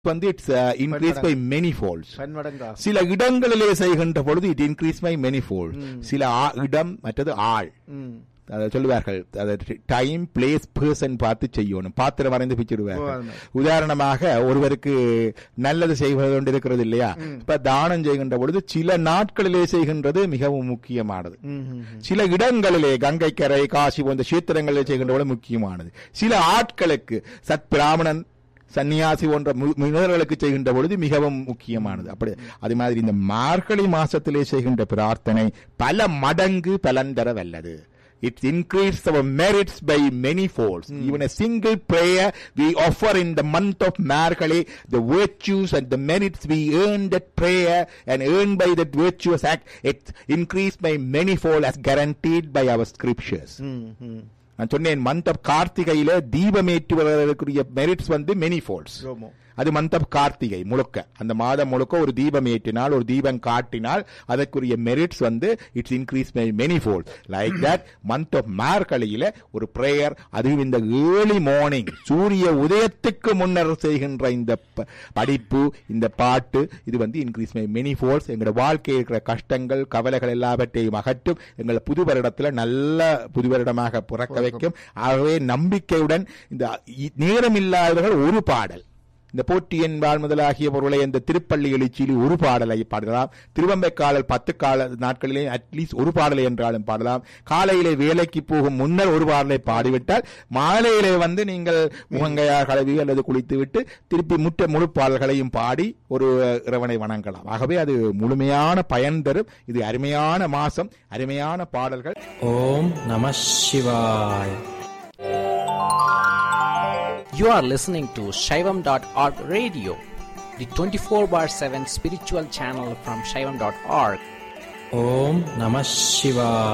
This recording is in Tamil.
வந்து it's increase by many folds பன்மடங்கா சில இடங்களிலே செய்கின்ற பொழுது it increase by many fold சில ஆ- இடம் மற்றது ஆள் ம் அதை சொல்லுவார்கள் டைம் பிளேஸ் பர்சன் பார்த்து செய்யணும் பாத்திரம் வரைந்து ஓ, அது பிச்சிடுவார்கள் மாதிரி. உதாரணமாக ஒருவருக்கு நல்லது செய்வது கொண்டு இருக்கிறது இல்லையா இப்ப தானம் செய்கின்ற பொழுது சில நாட்களிலே செய்கின்றது மிகவும் முக்கியமானது ம் ம் சில இடங்களிலே கங்கைக்கரை காசி போன்ற கஷேத்திரங்களிலே செய்கின்ற பொழுது முக்கியமானது சில ஆட்களுக்கு சத் பிராமணன் சன்னியாசி போன்ற மு- முனிவர்களுக்கு செய்கின்ற பொழுது மிகவும் முக்கியமானது அப்படி அது மாதிரி இந்த மார்கழி மாசத்திலே செய்கின்ற பிரார்த்தனை பல மடங்கு பலன் தர வல்லது It increases our merits by many folds. Even a single prayer we offer in the month of Markali, the virtues and the merits we earn that prayer and earn by that virtuous act, it increased by many fold as guaranteed by our scriptures. ம் ம் நான் சொன்னேன் மந்த் ஆஃப் கார்த்திகையில தீபமேற்றுவதற்குரிய மெரிட்ஸ் வந்து மெனி ஃபோல்ட்ஸ் ரோமோ அது மந்த் ஆஃப் கார்த்திகை முழுக்க அந்த மாதம் முழுக்க ஒரு தீபம் ஏற்றினால் ஒரு தீபம் காட்டினால் அதற்குரிய மெரிட்ஸ் வந்து it's increase by many fold like that month of மார்கழியில ஒரு பிரேயர் அதுவும் இந்த ஏர்லி மார்னிங் சூரிய உதயத்துக்கு முன்னர் செய்கின்ற இந்த ப- படிப்பு இந்த பாட்டு இது வந்து இன்க்ரீஸ் பை மெனி ஃபோல்ட்ஸ் எங்களோட வாழ்க்கையில் இருக்கிற கஷ்டங்கள் கவலைகள் எல்லாவற்றையும் அகற்றும் எங்களை புது வருடத்துல நல்ல புது வருடமாக பிறக்க வைக்கும் ஆகவே நம்பிக்கையுடன் இந்த இ- நேரமில்லாதவர்கள் ஒரு பாடல் இந்த போற்றியன் வாழ் முதலாகிய பொருளை இந்த திருப்பள்ளி எழுச்சியில் ஒரு பாடலை பாடலாம் திருவம்பைக்காலல் பத்து கால நாட்களிலே அட்லீஸ்ட் ஒரு பாடலை என்றாலும் பாடலாம் காலையிலே வேலைக்கு போகும் முன்னர் ஒரு பாடலை பாடிவிட்டால் மாலையிலே வந்து நீங்கள் முகங்கையார் கழுவி அல்லது குளித்து விட்டு திருப்பி முற்ற முழு பாடல்களையும் பாடி ஒரு இறைவனை வணங்கலாம் ஆகவே அது முழுமையான பயன் தரும் இது அருமையான மாசம் அருமையான பாடல்கள் ஓம் நம சிவாய் You are listening to Shaivam.org radio, the 24 bar 7 spiritual channel from Shaivam.org. ஓம் நம சிவாய்